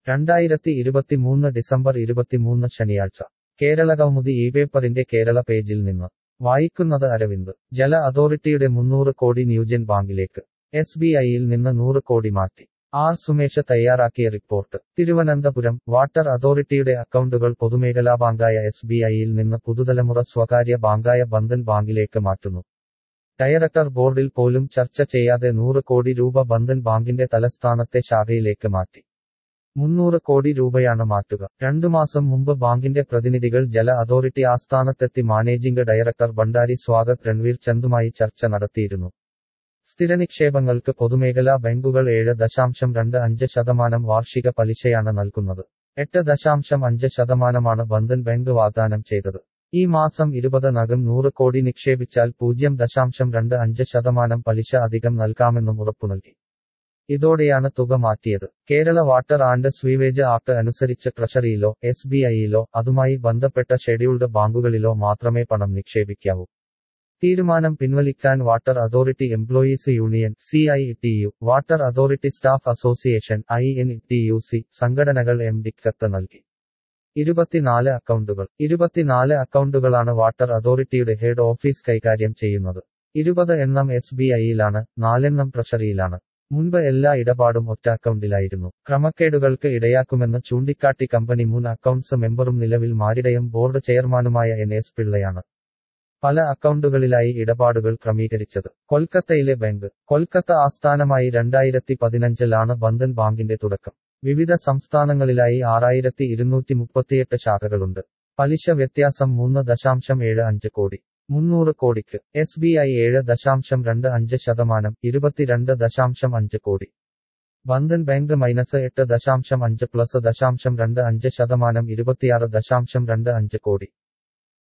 രണ്ടായിരത്തി ഇരുപത്തിമൂന്ന് ഡിസംബർ ഇരുപത്തിമൂന്ന് ശനിയാഴ്ച കേരള കൗമുദി ഈ പേപ്പറിന്റെ കേരള പേജിൽ നിന്ന് വായിക്കുന്നത് അരവിന്ദ് ജല അതോറിറ്റിയുടെ മുന്നൂറ് കോടി ന്യൂജൻ ബാങ്കിലേക്ക് എസ് ബി ഐയിൽ നിന്ന് നൂറ് കോടി മാറ്റി ആർ സുമേഷ് തയ്യാറാക്കിയ റിപ്പോർട്ട് തിരുവനന്തപുരം വാട്ടർ അതോറിറ്റിയുടെ അക്കൗണ്ടുകൾ പൊതുമേഖലാ ബാങ്കായ എസ് ബി ഐയിൽ നിന്ന് പുതുതലമുറ സ്വകാര്യ ബാങ്കായ ബന്ധൻ ബാങ്കിലേക്ക് മാറ്റുന്നു ഡയറക്ടർ ബോർഡിൽ പോലും ചർച്ച ചെയ്യാതെ നൂറ് കോടി രൂപ ബന്ധൻ ബാങ്കിന്റെ തലസ്ഥാനത്തെ ശാഖയിലേക്ക് മാറ്റി മുന്നൂറ് കോടി രൂപയാണ് മാറ്റുക രണ്ടു മാസം മുമ്പ് ബാങ്കിന്റെ പ്രതിനിധികൾ ജല അതോറിറ്റി ആസ്ഥാനത്തെത്തി മാനേജിംഗ് ഡയറക്ടർ ഭണ്ഡാരി സ്വാഗത് രൺവീർ ചന്ദുമായി ചർച്ച നടത്തിയിരുന്നു സ്ഥിരനിക്ഷേപങ്ങൾക്ക് പൊതുമേഖലാ ബാങ്കുകൾ ഏഴ് ദശാംശം രണ്ട് അഞ്ച് ശതമാനം വാർഷിക പലിശയാണ് നൽകുന്നത് എട്ട് ദശാംശം അഞ്ച് ശതമാനമാണ് ബന്ധൻ ബാങ്ക് വാഗ്ദാനം ചെയ്തത് ഈ മാസം ഇരുപതിനകം നൂറ് കോടി നിക്ഷേപിച്ചാൽ പൂജ്യം ദശാംശം രണ്ട് അഞ്ച് ശതമാനം പലിശ അധികം നൽകാമെന്നും ഉറപ്പു നൽകി ഇതോടെയാണ് തുക മാറ്റിയത് കേരള വാട്ടർ ആൻഡ് സ്വീവേജ് ആക്ട് അനുസരിച്ച് ട്രഷറിയിലോ എസ് ബി ഐയിലോ അതുമായി ബന്ധപ്പെട്ട ഷെഡ്യൂൾഡ് ബാങ്കുകളിലോ മാത്രമേ പണം നിക്ഷേപിക്കാവൂ തീരുമാനം പിൻവലിക്കാൻ water authority employees union C I T U water authority staff association I N T U C സംഘടനകൾ എം ഡി കത്ത് നൽകി ഇരുപത്തിനാല് അക്കൗണ്ടുകൾ ഇരുപത്തിനാല് അക്കൗണ്ടുകളാണ് വാട്ടർ അതോറിറ്റിയുടെ ഹെഡ് ഓഫീസ് കൈകാര്യം ചെയ്യുന്നത് ഇരുപത് എണ്ണം എസ് ബി ഐയിലാണ് നാലെണ്ണം ട്രഷറിയിലാണ് മുൻപ് എല്ലാ ഇടപാടും ഒറ്റ അക്കൗണ്ടിലായിരുന്നു ക്രമക്കേടുകൾക്ക് ഇടയാക്കുമെന്ന് ചൂണ്ടിക്കാട്ടി കമ്പനി മുൻ അക്കൗണ്ട്സ് മെമ്പറും നിലവിൽ മാരിടയം ബോർഡ് ചെയർമാനുമായ എൻ എസ് പിള്ളയാണ് പല അക്കൗണ്ടുകളിലായി ഇടപാടുകൾ ക്രമീകരിച്ചത് കൊൽക്കത്തയിലെ ബാങ്ക് കൊൽക്കത്ത ആസ്ഥാനമായി രണ്ടായിരത്തി പതിനഞ്ചിലാണ് ബന്ധൻ ബാങ്കിന്റെ തുടക്കം വിവിധ സംസ്ഥാനങ്ങളിലായി ആറായിരത്തി ഇരുന്നൂറ്റി മുപ്പത്തിയെട്ട് ശാഖകളുണ്ട് പലിശ വ്യത്യാസം മൂന്ന് ദശാംശം ഏഴ് അഞ്ച് കോടി മുന്നൂറ് കോടിക്ക് എസ് ബി ഐ ഏഴ് ദശാംശം രണ്ട് അഞ്ച് ശതമാനം ഇരുപത്തിരണ്ട് ദശാംശം അഞ്ച് കോടി ബന്ധൻ ബാങ്ക് മൈനസ് എട്ട് ദശാംശം അഞ്ച് പ്ലസ് ദശാംശം രണ്ട് അഞ്ച് ശതമാനം ഇരുപത്തിയാറ് ദശാംശം രണ്ട് അഞ്ച് കോടി